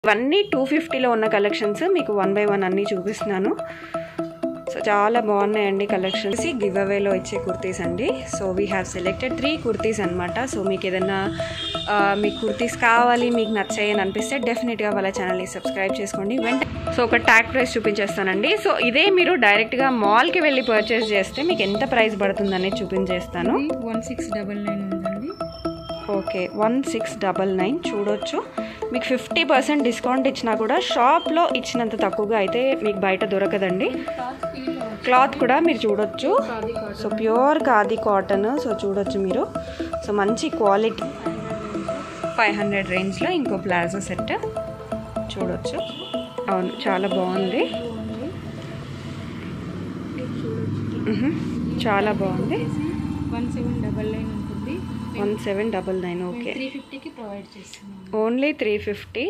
ఇవన్నీ టూ ఫిఫ్టీలో ఉన్న కలెక్షన్స్ మీకు వన్ బై వన్ అన్నీ చూపిస్తున్నాను సో చాలా బాగున్నాయండి కలెక్షన్స్ గివ్ అవేలో ఇచ్చే కుర్తీస్ అండి so we have selected three kurtis అనమాట సో మీకు ఏదైనా ఆ, మీకు కుర్తీస్ కావాలి మీకు నచ్చాయి అని అనిపిస్తే డెఫినెట్గా వాళ్ళ ఛానల్ని సబ్స్క్రైబ్ చేసుకోండి వెంట సో ఒక ట్యాగ్ ప్రైస్ చూపించేస్తానండి సో ఇదే మీరు డైరెక్ట్గా మాల్కి వెళ్ళి పర్చేస్ చేస్తే మీకు ఎంత ప్రైస్ పడుతుంది అనేది చూపించేస్తాను వన్ సిక్స్ డబల్ నైన్ ఉందండి okay one six double nine చూడొచ్చు మీకు ఫిఫ్టీ పర్సెంట్ డిస్కౌంట్ ఇచ్చినా కూడా షాప్లో ఇచ్చినంత తక్కువగా అయితే మీకు బయట దొరకదండి క్లాత్ ఫీల్ క్లాత్ కూడా మీరు చూడొచ్చు khadi cotton so pure khadi cotton so చూడొచ్చు మీరు సో మంచి క్వాలిటీ ఫైవ్ హండ్రెడ్ రేంజ్లో ఇంకో ప్లాజో సెట్ చూడొచ్చు అవును చాలా బాగుంది మ్హూ. చాలా బాగుంది వన్ సెవెన్ డబల్ నైన్ ఉంటుంది one seven double nine okay three ఫిఫ్టీకి ప్రొవైడ్ చేస్తున్నాం ఓన్లీ త్రీ ఫిఫ్టీ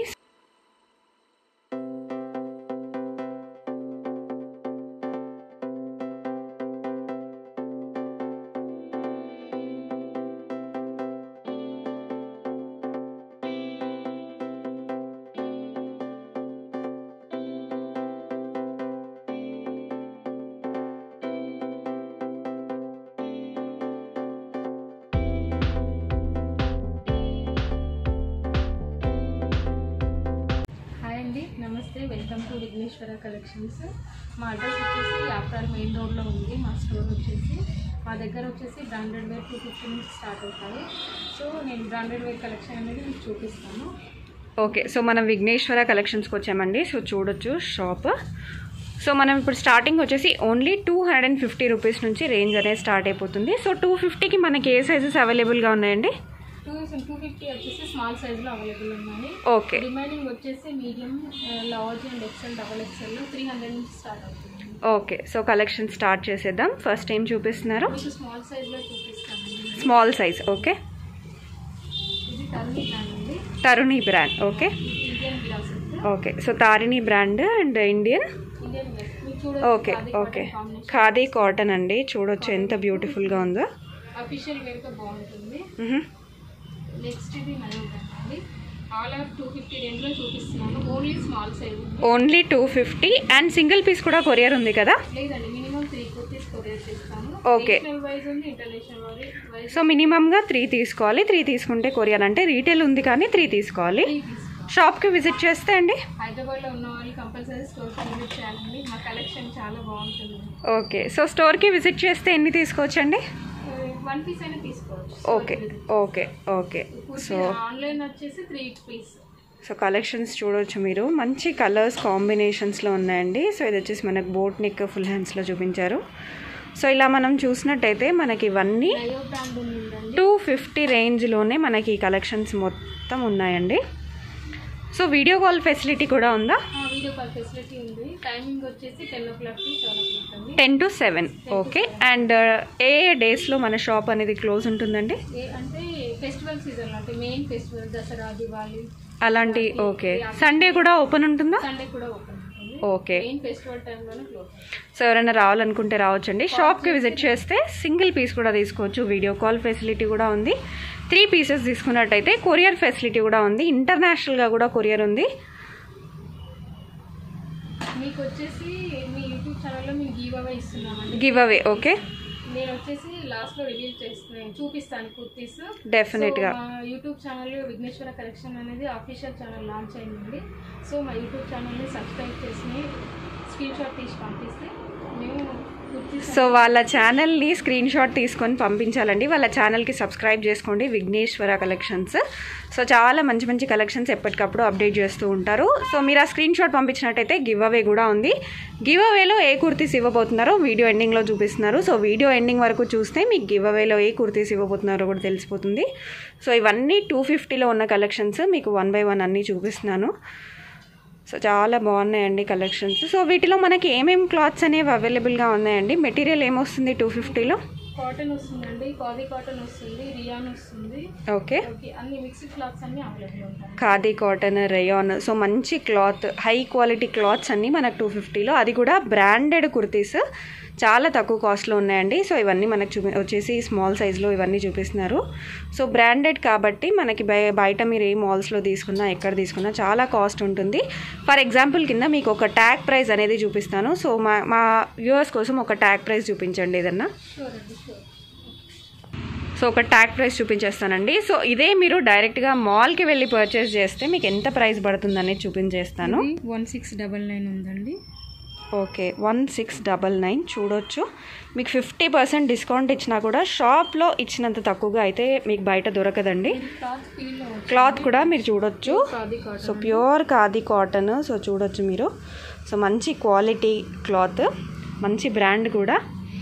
హాయ్ అండి namaste welcome to Vigneshwara collections మా అడ్రస్ వచ్చేసి యాప్రాల్ మెయిన్ రోడ్లో ఉంది మా స్టోర్ వచ్చేసి మా దగ్గర వచ్చేసి బ్రాండెడ్ వేర్ టూ ఫిఫ్టీ నుంచి స్టార్ట్ అవుతాయి సో నేను బ్రాండెడ్ వేర్ కలెక్షన్ అనేది మీకు చూపిస్తాను ఓకే సో మనం విఘ్నేశ్వర కలెక్షన్స్కి వచ్చామండి సో చూడొచ్చు షాప్ సో మనం ఇప్పుడు స్టార్టింగ్ వచ్చేసి only two hundred and fifty rupees నుంచి రేంజ్ అనేది స్టార్ట్ అయిపోతుంది సో టూ ఫిఫ్టీకి మనకి ఏ సైజెస్ అవైలబుల్గా ఉన్నాయండి టూ టూ ఫిఫ్టీ వచ్చేసి స్మాల్ సైజ్లో అవైలబుల్ ఉన్నాయి ఓకే రిమైనింగ్ వచ్చేసి medium large and XL double XL three hundred నుంచి స్టార్ట్ అవుతుంది ఓకే సో కలెక్షన్ స్టార్ట్ చేసేద్దాం ఫస్ట్ ఏం చూపిస్తున్నారు మీకు స్మాల్ సైజ్లో చూపిస్తామండి స్మాల్ సైజ్ ఓకే ఇది టర్నీ బ్రాండ్ అండి Taruni brand okay Indian glass okay so Tarini brand and Indian Indian glass మీరు చూడొచ్చు okay khadi okay cotton combination khadi cotton అండి చూడొచ్చు ఎంత బ్యూటిఫుల్గా ఉందో అఫీషియల్ వేర్తో బాగుంటుంది మ్హూ. నెక్స్ట్ ఇది నయో బ్రాండ్ అండి ఆల్ ఆర్ టూ ఫిఫ్టీ రేంజ్లో చూపిస్తున్నాను only small size only two fifty and single piece కూడా కొరియర్ ఉంది కదా లేదండి మినిమం త్రీ కుర్తీస్ కొరియర్ చేస్తాను Okay. నేషనల్ వైజ్ ఉంది ఇంటర్నేషనల్ వైజ్ సో మినిమంగా త్రీ తీసుకోవాలి త్రీ తీసుకుంటే కొరియర్ అంటే రీటైల్ ఉంది కానీ త్రీ తీసుకోవాలి త్రీ తీసుకోండి షాప్కి విజిట్ చేస్తే అండి హైదరాబాద్లో ఉన్న వాళ్ళు కంపల్సరీ స్టోర్కి విజిట్ చేయాలండి మా కలెక్షన్ చాలా బాగుంటుంది ఓకే సో స్టోర్కి విజిట్ చేస్తే ఎన్ని తీసుకోవచ్చండి వన్ పీస్ అయినా తీసుకోవచ్చు okay okay okay so online వచ్చేసి త్రీ పీస్ సో కలెక్షన్స్ చూడొచ్చు మీరు మంచి కలర్స్ కాంబినేషన్స్లో ఉన్నాయండి సో ఇది వచ్చేసి మనకు బోట్ నెక్ ఫుల్ హ్యాండ్స్లో చూపించారు సో ఇలా మనం చూసినట్టయితే మనకి ఇవన్నీ నయో బ్రాండ్ ఉందండి టూ ఫిఫ్టీ రేంజ్లోనే మనకి ఈ కలెక్షన్స్ మొత్తం ఉన్నాయండి సో వీడియో కాల్ ఫెసిలిటీ కూడా ఉందా వీడియో కాల్ ఫెసిలిటీ ఉంది టైమింగ్ వచ్చేసి ten o'clock to seven o'clock అండి ten to seven okay and ఏ డేస్లో మన షాప్ అనేది క్లోజ్ ఉంటుందండి ఏ అంటే ఫెస్టివల్ సీజన్ అంటే మెయిన్ ఫెస్టివల్ దసరా దివాళీ అలాంటి ఓకే సండే కూడా ఓపెన్ ఉంటుందా సండే కూడా ఓపెన్ ఉంటుంది ఓకే మెయిన్ ఫెస్టివల్ టైంలోనే క్లోజ్ సో ఎవరైనా రావాలనుకుంటే రావచ్చండి షాప్కి విజిట్ చేస్తే సింగిల్ పీస్ కూడా తీసుకోవచ్చు వీడియో కాల్ ఫెసిలిటీ కూడా ఉంది త్రీ పీసెస్ తీసుకున్నట్టయితే కొరియర్ ఫెసిలిటీ కూడా ఉంది ఇంటర్నేషనల్గా కూడా కొరియర్ ఉంది మీకు వచ్చేసి మీ యూట్యూబ్ ఛానల్లో మేము గీవ్ అవే ఇస్తున్నామండి గివ్ అవే ఓకే నేను వచ్చేసి లాస్ట్లో రివీల్ చేస్తున్నాను చూపిస్తాను కుర్తీస్ డెఫినెట్గా సో మా యూట్యూబ్ ఛానల్ విఘ్నేశ్వర కలెక్షన్ అనేది అఫీషియల్ ఛానల్ లాంచ్ అయిందండి సో మా యూట్యూబ్ ఛానల్ని సబ్స్క్రైబ్ చేసి స్క్రీన్ షాట్ తీసి పంపిస్తే మేము కుర్తీస్ సో వాళ్ళ ఛానల్ని స్క్రీన్ షాట్ తీసుకొని పంపించాలండి వాళ్ళ ఛానల్కి సబ్స్క్రైబ్ చేసుకోండి విఘ్నేశ్వర కలెక్షన్స్ సో చాలా మంచి మంచి కలెక్షన్స్ ఎప్పటికప్పుడు అప్డేట్ చేస్తూ ఉంటారు సో మీరు ఆ స్క్రీన్ షాట్ పంపించినట్టయితే గివ్ అవే కూడా ఉంది గివ్ అవేలో ఏ కుర్తీస్ ఇవ్వబోతున్నారో వీడియో ఎండింగ్లో చూపిస్తున్నారు సో వీడియో ఎండింగ్ వరకు చూస్తే మీకు గివ్ అవేలో ఏ కుర్తీస్ ఇవ్వబోతున్నారో కూడా తెలిసిపోతుంది సో ఇవన్నీ టూ ఫిఫ్టీలో ఉన్న కలెక్షన్స్ మీకు వన్ బై వన్ అన్నీ చూపిస్తున్నాను సో చాలా బాగున్నాయండి కలెక్షన్స్ సో వీటిలో మనకి ఏమేమి క్లాత్స్ అనేవి అవైలబుల్గా ఉన్నాయండి మెటీరియల్ ఏమొస్తుంది టూ ఫిఫ్టీలో కాటన్ వస్తుందండి కాదీ కాటన్ వస్తుంది రియాన్ వస్తుంది ఓకే ఓకే అన్ని మిక్స్డ్ క్లాత్స్ అన్ని అవైలబుల్ ఉంటాయి ఖాదీ కాటన్ రేయాన్ సో మంచి క్లాత్ హై క్వాలిటీ క్లాత్స్ అన్నీ మనకు టూ ఫిఫ్టీలో అది కూడా బ్రాండెడ్ కుర్తీస్ చాలా తక్కువ కాస్ట్లో ఉన్నాయండి సో ఇవన్నీ మనకు చూపి వచ్చేసి స్మాల్ సైజ్లో ఇవన్నీ చూపిస్తున్నారు సో బ్రాండెడ్ కాబట్టి మనకి బయ బయట మీరు ఏ మాల్స్లో తీసుకున్నా ఎక్కడ తీసుకున్నా చాలా కాస్ట్ ఉంటుంది ఫర్ ఎగ్జాంపుల్ కింద మీకు ఒక ట్యాగ్ ప్రైస్ అనేది చూపిస్తాను సో మా మా వ్యూవర్స్ కోసం ఒక ట్యాగ్ ప్రైస్ చూపించండి ఏదన్నా షూర్ అండి షూర్ సో ఒక ట్యాగ్ ప్రైస్ చూపించేస్తానండి సో ఇదే మీరు డైరెక్ట్గా మాల్కి వెళ్ళి పర్చేస్ చేస్తే మీకు ఎంత ప్రైస్ పడుతుంది అనేది చూపించేస్తాను వన్ సిక్స్ డబల్ నైన్ ఉందండి okay one six double nine చూడొచ్చు మీకు ఫిఫ్టీ పర్సెంట్ డిస్కౌంట్ ఇచ్చినా కూడా షాప్లో ఇచ్చినంత తక్కువగా అయితే మీకు బయట దొరకదండి క్లాత్ ఫీల్ క్లాత్ కూడా మీరు చూడొచ్చు khadi cotton so pure khadi cotton so చూడొచ్చు మీరు సో మంచి క్వాలిటీ క్లాత్ మంచి బ్రాండ్ కూడా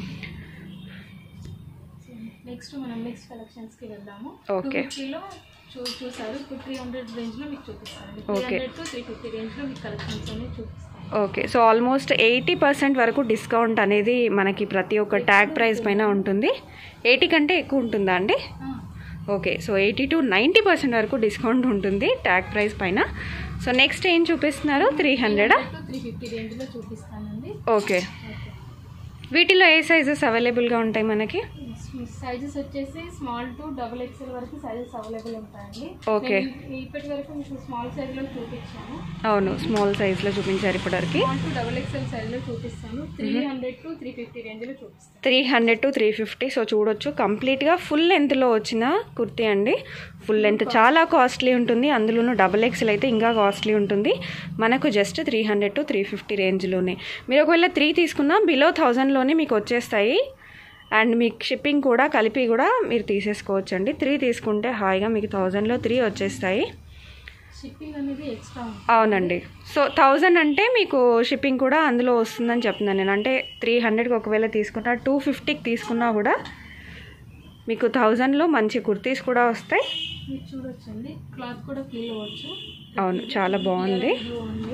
నెక్స్ట్ మనం నెక్స్ట్ కలెక్షన్స్ కి వెళ్దాము Okay. ఫిఫ్టీలో చూ చూసారు ఇప్పుడు త్రీ హండ్రెడ్ రేంజ్ లో మీకు చూపిస్తాను three Okay. Hundred to three fifty range లో మీకు కలెక్షన్స్ అనేవి చూపిస్తాను okay so almost eighty percent వరకు డిస్కౌంట్ అనేది మనకి ప్రతి ఒక్క ట్యాగ్ ప్రైస్ పైన ఉంటుంది ఎయిటీ కంటే ఎక్కువ ఉంటుందా అండి okay so eighty to ninety percent వరకు డిస్కౌంట్ ఉంటుంది ట్యాగ్ ప్రైస్ పైన సో నెక్స్ట్ ఏం చూపిస్తున్నారు త్రీ హండ్రెడా టు త్రీ ఫిఫ్టీ రేంజ్ లో చూపిస్తానండి ఓకే వీటిలో ఏ సైజెస్ అవైలబుల్గా ఉంటాయి మనకి సైజెస్ వచ్చేసి స్మాల్ టు డబుల్ ఎక్స్ఎల్ వరకు సైజెస్ అవైలబుల్ ఉంటాయండి Okay. నేను ఇప్పటి వరకు మీకు స్మాల్ సైజ్ లో చూపించాను అవును స్మాల్ సైజ్లో చూపించారు ఇప్పటివరకు small to double XL size లో చూపిస్తాను three hundred to three fifty range లో చూపిస్తాను three hundred to three fifty so చూడొచ్చు కంప్లీట్గా ఫుల్ లెంత్లో వచ్చిన కుర్తీ అండి ఫుల్ లెంత్ చాలా కాస్ట్లీ ఉంటుంది అందులోనూ డబుల్ ఎక్స్ఎల్ అయితే ఇంకా కాస్ట్లీ ఉంటుంది మనకు just three hundred to three fifty రేంజ్లోనే మీరు ఒకవేళ త్రీ తీసుకున్నా బిలో థౌజండ్లోనే మీకు వచ్చేస్తాయి అండ్ మీకు షిప్పింగ్ కూడా కలిపి కూడా మీరు తీసేసుకోవచ్చు అండి త్రీ తీసుకుంటే హాయిగా మీకు థౌజండ్లో త్రీ వచ్చేస్తాయి షిప్పింగ్ అనేది ఎక్స్ట్రా ఉంటుంది అవునండి సో థౌజండ్ అంటే మీకు షిప్పింగ్ కూడా అందులో వస్తుందని చెప్తున్నాను నేను అంటే త్రీ హండ్రెడ్కి ఒకవేళ తీసుకున్నా టూ ఫిఫ్టీకి తీసుకున్నా కూడా మీకు థౌజండ్లో మంచి కుర్తీస్ కూడా వస్తాయి మీరు చూడొచ్చండి క్లాత్ కూడా ఫీల్ అవ్వచ్చు అవును చాలా బాగుంది Blue ఉంది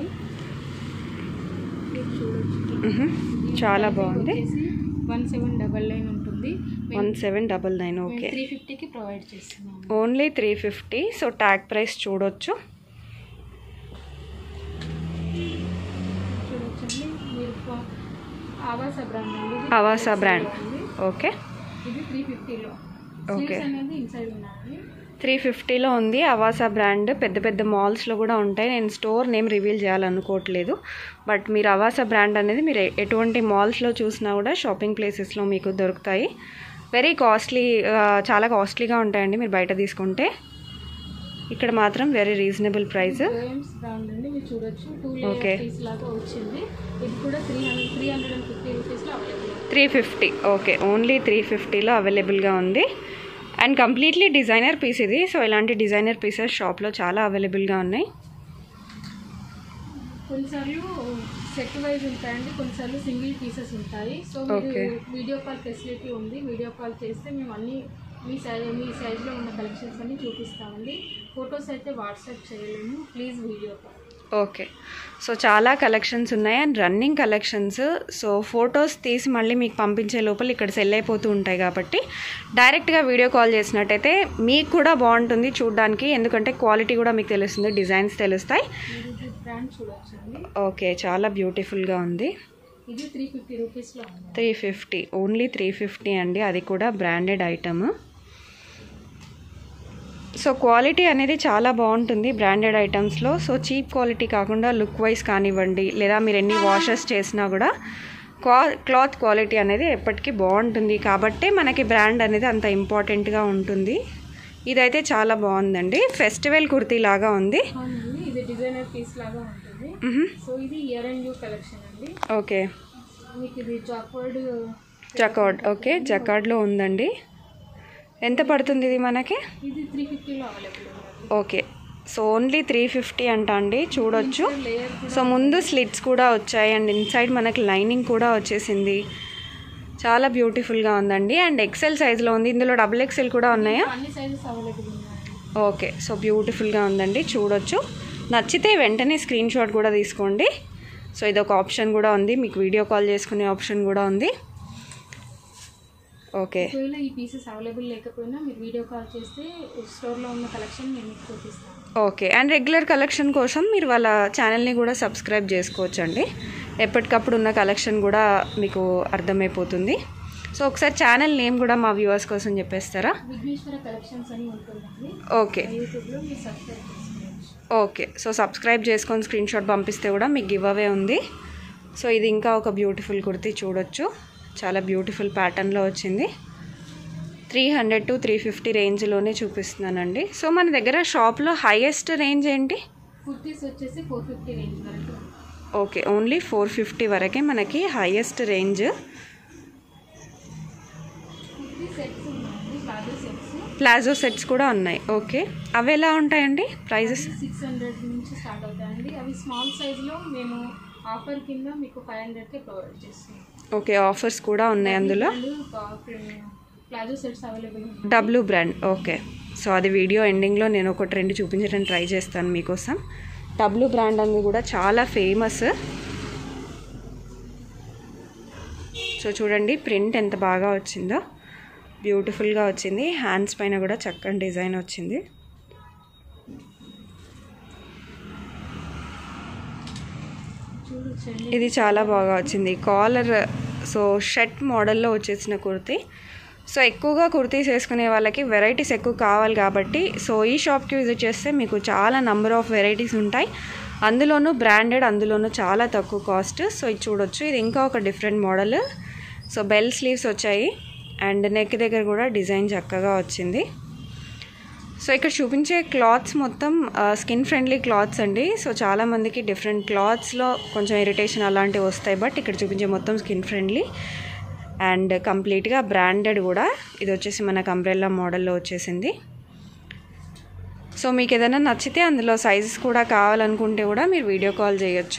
మీరు చూడొచ్చు మ్హూ. చాలా బాగుంది వన్ సెవెన్ డబల్ నైన్ ఉంటుంది one seven double nine okay three ఫిఫ్టీకి ప్రొవైడ్ చేస్తున్నాము only three fifty so tag price చూడొచ్చు చూడొచ్చండి మీరు ఫో- ఆవాస బ్రాండ్ అండి ఇది. ఆవాస బ్రాండ్ ఉంది. ఓకే ఇది త్రీ ఫిఫ్టీలో Okay. స్లీవ్స్ అనేది ఇన్సైడ్ ఉన్నాయండి త్రీ ఫిఫ్టీలో ఉంది అవాసా బ్రాండ్ పెద్ద పెద్ద మాల్స్లో కూడా ఉంటాయి నేను స్టోర్ నేమ్ రివీల్ చేయాలనుకోవట్లేదు బట్ మీరు అవాసా బ్రాండ్ అనేది మీరు ఎ- ఎటువంటి మాల్స్లో చూసినా కూడా షాపింగ్ ప్లేసెస్లో మీకు దొరుకుతాయి వెరీ కాస్ట్లీ చాలా కాస్ట్లీగా ఉంటాయండి మీరు బయట తీసుకుంటే ఇక్కడ మాత్రం వెరీ రీజనబుల్ ప్రైస్ జోయమ్స్ బ్రాండ్ అండి మీరు చూడొచ్చు టూ Okay. లేయర్ పీస్ లాగా వచ్చింది ఇది కూడా three hundred three hundred and fifty రూపీస్లో available three fifty okay only three ఫిఫ్టీలో అవైలబుల్గా ఉంది అండ్ కంప్లీట్లీ డిజైనర్ పీస్ ఇది సో ఇలాంటి డిజైనర్ పీసెస్ షాప్లో చాలా అవైలబుల్గా ఉన్నాయి కొన్నిసార్లు సెట్ వైజ్ ఉంటాయండి కొన్నిసార్లు సింగిల్ పీసెస్ ఉంటాయి సో Okay. మీరు వీడియో కాల్ ఫెసిలిటీ ఉంది వీడియో కాల్ చేస్తే మేము అన్ని మీ సైజ్ మీ సైజ్లో ఉన్న కలెక్షన్స్ అన్ని చూపిస్తామండి ఫొటోస్ అయితే వాట్సాప్ చేయలేము please video call okay so చాలా కలెక్షన్స్ ఉన్నాయి and running collections so photos తీసి మళ్ళీ మీకు పంపించే లోపల ఇక్కడ సెల్ అయిపోతూ ఉంటాయి కాబట్టి డైరెక్ట్గా వీడియో కాల్ చేసినట్టయితే మీకు కూడా బాగుంటుంది చూడడానికి ఎందుకంటే క్వాలిటీ కూడా మీకు తెలుస్తుంది డిజైన్స్ తెలుస్తాయి మీరు ఇది బ్రాండ్ చూడొచ్చండి ఓకే చాలా బ్యూటిఫుల్గా ఉంది ఇది త్రీ ఫిఫ్టీ రూపీస్లో ఉంది three fifty only three fifty అండి అది కూడా బ్రాండెడ్ ఐటమ్ సో క్వాలిటీ అనేది చాలా బాగుంటుంది బ్రాండెడ్ ఐటమ్స్లో సో చీప్ క్వాలిటీ కాకుండా లుక్ వైజ్ కానివ్వండి లేదా మీరు ఎన్ని వాషెస్ చేసినా కూడా క్వా క్లాత్ క్వాలిటీ అనేది ఎప్పటికీ బాగుంటుంది కాబట్టే మనకి బ్రాండ్ అనేది అంత ఇంపార్టెంట్గా ఉంటుంది ఇదైతే చాలా బాగుందండి ఫెస్టివల్ కుర్తీ లాగా ఉంది అవునండి ఇది డిజైనర్ పీస్ లాగా ఉంటుంది మ్హూ. సో ఇది ఇయర్ అండ్ యూ కలెక్షన్ అండి ఓకే మీకు ఇది జాక్వర్డ్ జకార్డ్ ఓకే జకార్డ్లో ఉందండి ఎంత పడుతుంది ఇది మనకి ఇది త్రీ ఫిఫ్టీలో అవైలబుల్ ఉంది okay so only three fifty అంట అండి చూడొచ్చు లేయర్ సో ముందు స్లిట్స్ కూడా వచ్చాయి అండ్ ఇన్సైడ్ మనకి లైనింగ్ కూడా వచ్చేసింది చాలా బ్యూటిఫుల్గా ఉందండి అండ్ ఎక్సెల్ సైజ్లో ఉంది ఇందులో డబుల్ ఎక్సెల్ కూడా ఉన్నాయా అన్ని సైజెస్ అవైలబుల్ ఉన్నాయి ఓకే సో బ్యూటిఫుల్గా ఉందండి చూడొచ్చు నచ్చితే వెంటనే స్క్రీన్ షాట్ కూడా తీసుకోండి సో ఇది ఒక ఆప్షన్ కూడా ఉంది మీకు వీడియో కాల్ చేసుకునే ఆప్షన్ కూడా ఉంది ఓకే ఒకవేళ ఈ పీసెస్ అవైలబుల్ లేకపోయినా మీరు వీడియో కాల్ చేస్తే స్టోర్లో ఉన్న కలెక్షన్ మేము మీకు చూపిస్తాము ఓకే అండ్ రెగ్యులర్ కలెక్షన్ కోసం మీరు వాళ్ళ ఛానల్ని కూడా సబ్స్క్రైబ్ చేసుకోవచ్చు అండి ఎప్పటికప్పుడు ఉన్న కలెక్షన్ కూడా మీకు అర్థమైపోతుంది సో ఒకసారి ఛానల్ నేమ్ కూడా మా వ్యూవర్స్ కోసం చెప్పేస్తారా విఘ్నేశ్వర కలెక్షన్స్ అని ఉంటుందండి ఓకే యూట్యూబ్లో మీరు సబ్స్క్రైబ్ చేసుకోవచ్చు ఓకే సో సబ్స్క్రైబ్ చేసుకొని స్క్రీన్ షాట్ పంపిస్తే కూడా మీకు గివ్ అవే ఉంది సో ఇది ఇంకా ఒక బ్యూటిఫుల్ కుర్తీ చూడొచ్చు చాలా బ్యూటిఫుల్ ప్యాటర్న్లో వచ్చింది three hundred to three fifty రేంజ్లోనే చూపిస్తున్నానండి సో మన దగ్గర షాప్లో హైయెస్ట్ రేంజ్ ఏంటి కుర్తీస్ వచ్చేసి ఫోర్ ఫిఫ్టీ రేంజ్ వరకు ఓకే ఓన్లీ ఫోర్ ఫిఫ్టీ వరకే మనకి హైయెస్ట్ రేంజ్ కుర్తీ సెట్స్ ఉన్నాయండి ప్లాజో సెట్స్ ప్లాజో సెట్స్ కూడా ఉన్నాయి ఓకే అవి ఎలా ఉంటాయండి ప్రైజెస్ సిక్స్ హండ్రెడ్ నుంచి స్టార్ట్ అవుతాయండి అవి స్మాల్ సైజ్లో మేము ఆఫర్ కింద మీకు ఫైవ్ హండ్రెడ్కే ప్రొవైడ్ చేస్తున్నాం ఓకే ఆఫర్స్ కూడా ఉన్నాయి అందులో ప్లాజో సెట్స్ అవైలబుల్ ఉన్నాయి డబ్ల్యూ బ్రాండ్ ఓకే సో అది వీడియో ఎండింగ్లో నేను ఒకటి రెండు చూపించడానికి ట్రై చేస్తాను మీకోసం డబ్ల్యూ బ్రాండ్ అనేది కూడా చాలా ఫేమస్ సో చూడండి ప్రింట్ ఎంత బాగా వచ్చిందో బ్యూటిఫుల్గా వచ్చింది హ్యాండ్స్ పైన కూడా చక్కని డిజైన్ వచ్చింది చూడొచ్చండి ఇది చాలా బాగా వచ్చింది కాలర్ సో షర్ట్ మోడల్లో వచ్చేసిన కుర్తీ సో ఎక్కువగా కుర్తీస్ వేసుకునే వాళ్ళకి వెరైటీస్ ఎక్కువ కావాలి కాబట్టి సో ఈ షాప్కి విజిట్ చేస్తే మీకు చాలా నంబర్ ఆఫ్ వెరైటీస్ ఉంటాయి అందులోనూ బ్రాండెడ్ అందులోనూ చాలా తక్కువ కాస్ట్ సో ఇది చూడొచ్చు ఇది ఇంకా ఒక different model so bell sleeves వచ్చాయి అండ్ నెక్ దగ్గర కూడా డిజైన్ చక్కగా వచ్చింది సో ఇక్కడ చూపించే క్లాత్స్ మొత్తం స్కిన్ ఫ్రెండ్లీ క్లాత్స్ అండి సో చాలామందికి డిఫరెంట్ క్లాత్స్లో కొంచెం ఇరిటేషన్ అలాంటివి వస్తాయి బట్ ఇక్కడ చూపించే మొత్తం స్కిన్ ఫ్రెండ్లీ అండ్ కంప్లీట్గా బ్రాండెడ్ కూడా ఇది వచ్చేసి మనకు అంబ్రెల్లా మోడల్లో వచ్చేసింది సో మీకు ఏదైనా నచ్చితే అందులో సైజెస్ కూడా కావాలనుకుంటే కూడా మీరు వీడియో కాల్ చేయొచ్చు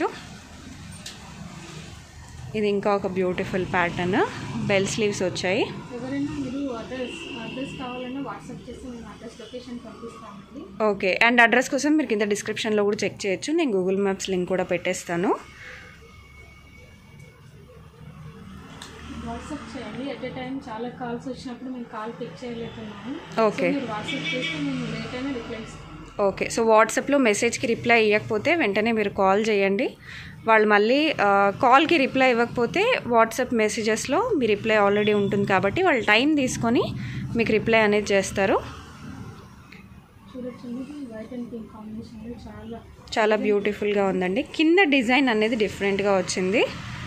ఇది ఇంకా ఒక బ్యూటిఫుల్ ప్యాటర్న్ బెల్ స్లీవ్స్ వచ్చాయి ఎవరైనా మీరు అడ్రస్ అడ్రస్ కావాలన్నా వాట్సాప్ చేసి మేము అడ్రస్ లొకేషన్ పంపిస్తామండి ఓకే అండ్ అడ్రస్ కోసం మీరు కింద డిస్క్రిప్షన్లో కూడా చెక్ చేయొచ్చు నేను గూగుల్ మ్యాప్స్ లింక్ కూడా పెట్టేస్తాను వాట్సాప్ చేయండి ఎట్ ఏ టైం చాలా కాల్స్ వచ్చినప్పుడు మేము కాల్ పిక్ చేయలేకున్నాము ఓకే సో మీరు వాట్సాప్ చేస్తే మేము లేట్ అయినా రిప్లై ఇస్తాం ఓకే సో వాట్సాప్లో మెసేజ్కి రిప్లై ఇవ్వకపోతే వెంటనే మీరు కాల్ చేయండి వాళ్ళు మళ్ళీ ఆ, కాల్కి రిప్లై ఇవ్వకపోతే వాట్సాప్ మెసేజెస్లో మీ రిప్లై ఆల్రెడీ ఉంటుంది కాబట్టి వాళ్ళు టైం తీసుకొని మీకు రిప్లై అనేది చేస్తారు చూడొచ్చండి వైట్ అండ్ పింక్ కాంబినేషన్ చాలా చాలా బ్యూటిఫుల్గా ఉందండి కింద డిజైన్ అనేది డిఫరెంట్గా వచ్చింది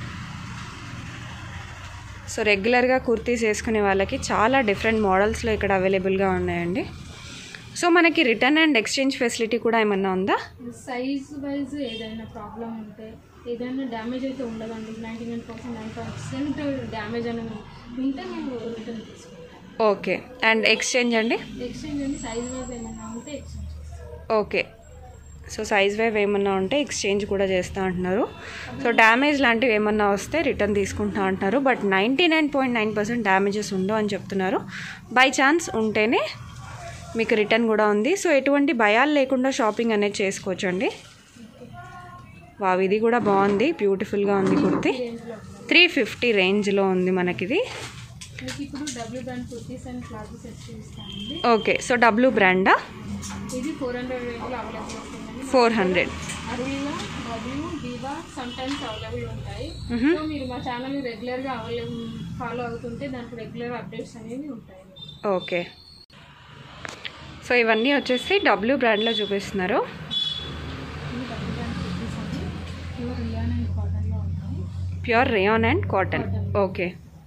సో రెగ్యులర్గా కుర్తీస్ వేసుకునే వాళ్ళకి చాలా డిఫరెంట్ మోడల్స్లో ఇక్కడ అవైలబుల్గా ఉన్నాయండి సో మనకి రిటర్న్ అండ్ ఎక్స్చేంజ్ ఫెసిలిటీ కూడా ఏమన్నా ఉందా సైజ్ వైజ్ ఏదైనా ప్రాబ్లం ఉంటే ఏదైనా డ్యామేజ్ అయితే ఉండదండి ninety nine percent nine percent damage అనేది ఉంటే మేము రిటర్న్ తీసుకుంటాం ఓకే అండ్ ఎక్స్చేంజ్ అండి ఎక్స్చేంజ్ అండి సైజ్ వైజ్ ఏమైనా ఉంటే ఎక్స్చేంజ్ చేస్తాం ఓకే సో సైజ్ వైవ్ ఏమన్నా ఉంటే ఎక్స్చేంజ్ కూడా చేస్తూ అంటున్నారు సో డ్యామేజ్ లాంటివి ఏమన్నా వస్తే రిటర్న్ తీసుకుంటా అంటున్నారు but ninety nine point nine percent damages ఉండవు అని చెప్తున్నారు బై ఛాన్స్ ఉంటేనే మీకు రిటర్న్ కూడా ఉంది సో ఎటువంటి భయాలు లేకుండా షాపింగ్ అనేది చేసుకోవచ్చు అండి వావ్ ఇది కూడా బాగుంది బ్యూటిఫుల్గా ఉంది కుర్తి రేంజ్లో త్రీ ఫిఫ్టీ రేంజ్లో ఉంది మనకిది మీకు ఇప్పుడు W brand kurtis and palazzo sets చూపిస్తామండి ఓకే సో డబ్ల్యూ బ్రాండా ఇది ఫోర్ హండ్రెడ్ రేంజ్లో అవైలబుల్ వస్తుందండి ఫోర్ హండ్రెడ్ అరుణిలా డబ్ల్యూ దీవా సమ్ టైమ్స్ అవైలబుల్ ఉంటాయి సో మీరు మా ఛానల్ రెగ్యులర్గా అవైలబుల్ ఫాలో అవుతుంటే దాంట్లో రెగ్యులర్ అప్డేట్స్ అనేవి ఉంటాయి ఓకే సో ఇవన్నీ వచ్చేసి డబ్ల్యూ బ్రాండ్లో చూపిస్తున్నారు ఇవి డబ్ల్యూ బ్రాండ్ కుర్తీస్ అండి ప్యూర్ రియాన్ అండ్ కాటన్లో ఉంటాయి pure rayon and cotton okay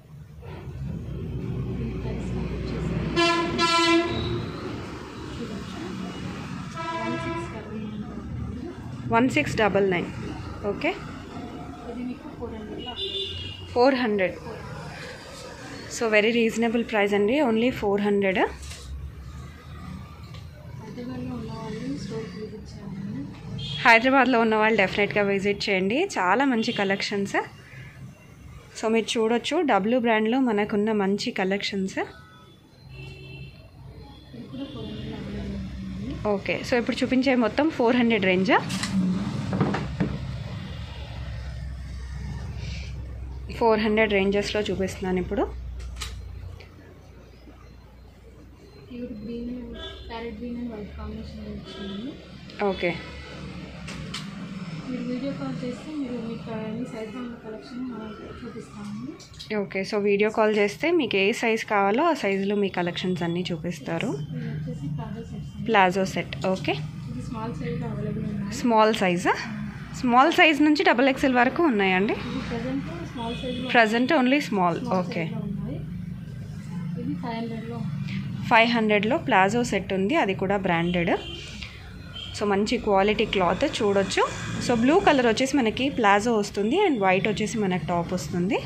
ఈ ప్రైస్ వచ్చేసి one six double one six double nine nine okay ఇది మీకు ఫోర్ హండ్రెడ్లో four hundred so very reasonable price అండి ఓన్లీ ఫోర్ హండ్రెడ్ హైదరాబాద్లో ఉన్న వాళ్ళు స్టోర్కి విజిట్ చేయాలండి హైదరాబాద్లో ఉన్న వాళ్ళు డెఫినెట్గా విజిట్ చేయండి చాలా మంచి కలెక్షన్స్ సో మీరు చూడొచ్చు డబ్ల్యూ బ్రాండ్లో మనకున్న మంచి కలెక్షన్స్ ఇది కూడా ఫోర్ హండ్రెడ్లో అవైలబుల్ ఉంటుందండి ఓకే సో ఇప్పుడు చూపించే మొత్తం ఫోర్ హండ్రెడ్ రేంజా ఫోర్ హండ్రెడ్ రేంజెస్లో చూపిస్తున్నాను ఇప్పుడు pure green parrot green and white combination వచ్చిందండి ఓకే మీరు వీడియో కాల్ చేస్తే మీరు మీకు అన్ని సైజ్ ఉన్న కలెక్షన్ చూపిస్తామండి ఓకే సో వీడియో కాల్ చేస్తే మీకు ఏ సైజ్ కావాలో ఆ సైజులో మీ కలెక్షన్స్ అన్నీ చూపిస్తారు ఇది వచ్చేసి ప్లాజో సెట్స్ అండి ప్లాజో సెట్ ఓకే ఇది స్మాల్ సైజ్లో అవైలబుల్ ఉన్నాయి స్మాల్ సైజా స్మాల్ సైజ్ నుంచి డబల్ ఎక్స్ఎల్ వరకు ఉన్నాయండి ఇది ప్రజెంట్ స్మాల్ సైజ్లో present only small small okay సైజ్లో ఉన్నాయి ఇది ఫైవ్ హండ్రెడ్లో ఫైవ్ హండ్రెడ్లో ప్లాజో సెట్ ఉంది అది కూడా బ్రాండెడ్ సో మంచి క్వాలిటీ క్లాత్ చూడొచ్చు సో బ్లూ కలర్ వచ్చేసి మనకి ప్లాజో వస్తుంది అండ్ వైట్ వచ్చేసి మనకి టాప్ వస్తుంది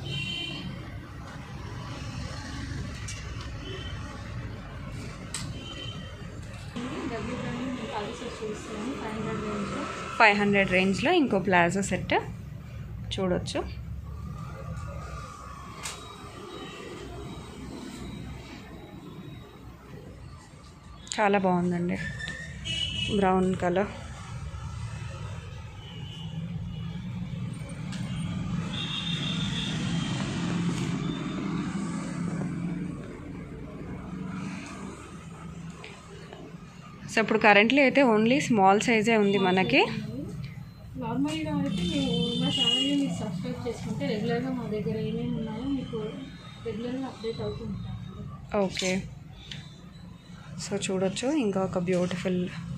డబ్ల్యూ బ్రాండ్ ప్లాజో సెట్ చూపిస్తున్నాను ఫైవ్ హండ్రెడ్ రేంజ్లో ఫైవ్ హండ్రెడ్ రేంజ్లో ఇంకో ప్లాజో సెట్ చూడొచ్చు చాలా బాగుందండి బ్రౌన్ కలర్ సో ఇప్పుడు కరెంట్లీ అయితే ఓన్లీ స్మాల్ సైజే ఉంది మనకి నార్మల్గా అయితే మేము మా ఛానల్ని మీరు సబ్స్క్రైబ్ చేసుకుంటే రెగ్యులర్గా మా దగ్గర ఏమేమి ఉన్నాయో మీకు రెగ్యులర్గా అప్డేట్ అవుతూ ఉంటాం ఓకే సో చూడొచ్చు ఇంకా ఒక beautiful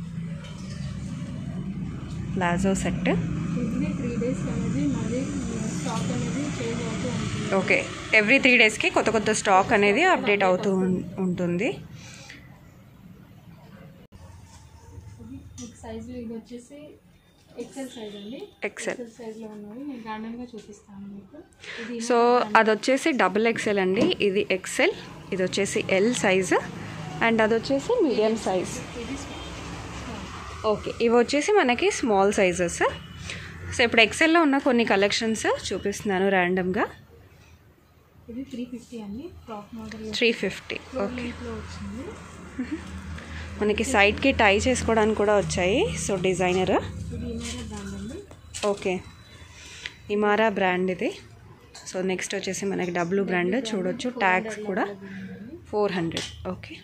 palazzo set every three days అనేది మాది స్టాక్ అనేది చేంజ్ అవుతూ ఉంటుంది ఓకే ఎవ్రీ త్రీ డేస్కి కొత్త కొత్త స్టాక్ అనేది అప్డేట్ అవుతూ ఉం- ఉంటుంది ఇది మీకు సైజు ఇది వచ్చేసి ఎక్సెల్ సైజ్ అండి ఎక్సెల్ ఎక్సెల్ సైజ్లో ఉన్నవి నేను ర్యాండమ్గా చూపిస్తాను మీకు ఇది సో అది వచ్చేసి డబుల్ ఎక్సెల్ అండి ఇది ఎక్సెల్ ఇది వచ్చేసి ఎల్ సైజ్ అండ్ అది వచ్చేసి మీడియం సైజ్ ఇది స్మాల్ ఓకే ఇవి వచ్చేసి మనకి స్మాల్ సైజెస్ సో ఇప్పుడు ఎక్సెల్లో ఉన్న కొన్ని కలెక్షన్స్ చూపిస్తున్నాను ర్యాండమ్గా ఇది త్రీ ఫిఫ్టీ అండి frock model three fifty okay లో వచ్చింది మనకి సైడ్కి టై చేసుకోవడానికి కూడా వచ్చాయి సో డిజైనర్ ఇది ఇమేరా బ్రాండ్ అండి ఓకే ఇమారా బ్రాండ్ ఇది సో నెక్స్ట్ వచ్చేసి మనకి డబ్ల్యూ బ్రాండ్ చూడొచ్చు ట్యాగ్స్ కూడా ఫోర్ హండ్రెడ్ ఓకే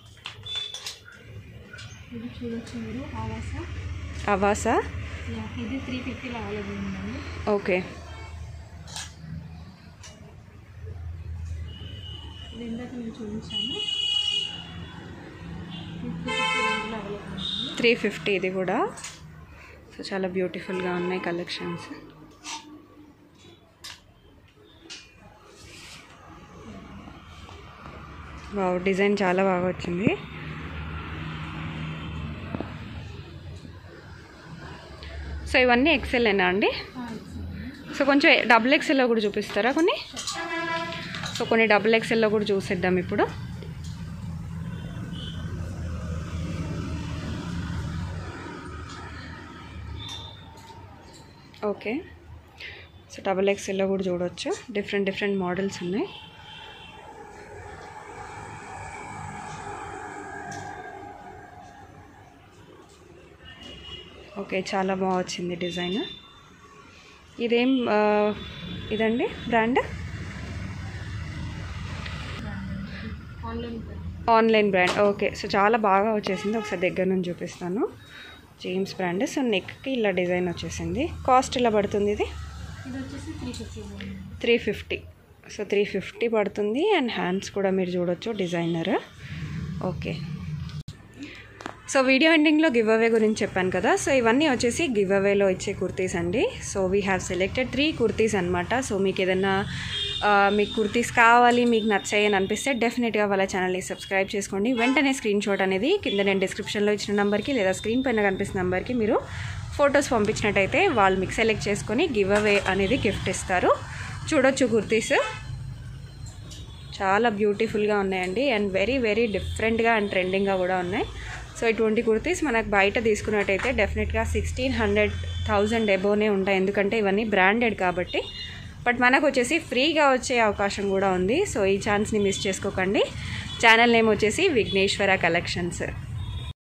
ఇది చూడొచ్చు మీరు ఆవాస అవాసా యా, ఇది త్రీ ఫిఫ్టీలో అవైలబుల్ ఉందండి ఓకే ఇది ఇందాక నేను చూపించాను ఇది త్రీ ఫిఫ్టీ రేంజ్లో అవైలబుల్ ఉంది త్రీ ఫిఫ్టీ ఇది కూడా సో చాలా బ్యూటిఫుల్గా ఉన్నాయి కలెక్షన్స్ వావ్ డిజైన్ చాలా బాగా వచ్చింది సో ఇవన్నీ ఎక్సెల్ఏనా అండి ఆ, ఇచ్చాను. సో కొంచెం డబుల్ ఎక్సెల్లో కూడా చూపిస్తారా కొన్ని సో కొన్ని డబుల్ ఎక్సెల్లో కూడా చూసేద్దాం ఇప్పుడు ఓకే సో డబుల్ ఎక్సెల్లో కూడా చూడొచ్చు డిఫరెంట్ డిఫరెంట్ మోడల్స్ ఉన్నాయి ఓకే చాలా బాగా వచ్చింది డిజైన్ ఇదేం ఆ, ఇదండి brand online brand. Online brand okay so చాలా బాగా వచ్చేసింది ఒకసారి దగ్గర నుంచి చూపిస్తాను జేమ్స్ బ్రాండ్ సో నెక్కి ఇలా డిజైన్ వచ్చేసింది కాస్ట్ ఇలా పడుతుంది ఇది ఇది వచ్చేసి three fifty three fifty so three fifty పడుతుంది అండ్ హ్యాండ్స్ కూడా మీరు చూడొచ్చు డిజైనర్ ఓకే సో వీడియో ఎండింగ్లో గివ్ అవే గురించి చెప్పాను కదా సో ఇవన్నీ వచ్చేసి గివ్ అవేలో ఇచ్చే కుర్తీస్ అండి so we have selected three kurtis అనమాట సో మీకు ఏదైనా ఆ, మీకు కుర్తీస్ కావాలి మీకు నచ్చాయి అని అనిపిస్తే డెఫినెట్గా వాళ్ళ ఛానల్ని సబ్స్క్రైబ్ చేసుకోండి వెంటనే స్క్రీన్ షాట్ అనేది కింద నేను డిస్క్రిప్షన్లో ఇచ్చిన నెంబర్కి లేదా స్క్రీన్ పైన కనిపిస్తున్న నెంబర్కి మీరు ఫొటోస్ పంపించినట్టయితే వాళ్ళు మీకు సెలెక్ట్ చేసుకొని గివ్ అవే అనేది గిఫ్ట్ ఇస్తారు చూడొచ్చు కుర్తీస్ చాలా బ్యూటిఫుల్గా ఉన్నాయండి అండ్ వెరీ వెరీ డిఫరెంట్గా అండ్ ట్రెండింగ్గా కూడా ఉన్నాయి సో ఇటువంటి కుర్తీస్ మనకు బయట తీసుకున్నట్టయితే డెఫినెట్గా సిక్స్టీన్ హండ్రెడ్ థౌజండ్ ఎబోనే ఉంటాయి ఎందుకంటే ఇవన్నీ బ్రాండెడ్ కాబట్టి బట్ మనకు వచ్చేసి ఫ్రీగా వచ్చే అవకాశం కూడా ఉంది సో ఈ ఛాన్స్ని మిస్ చేసుకోకండి ఛానల్ నేమ్ వచ్చేసి విఘ్నేశ్వర కలెక్షన్స్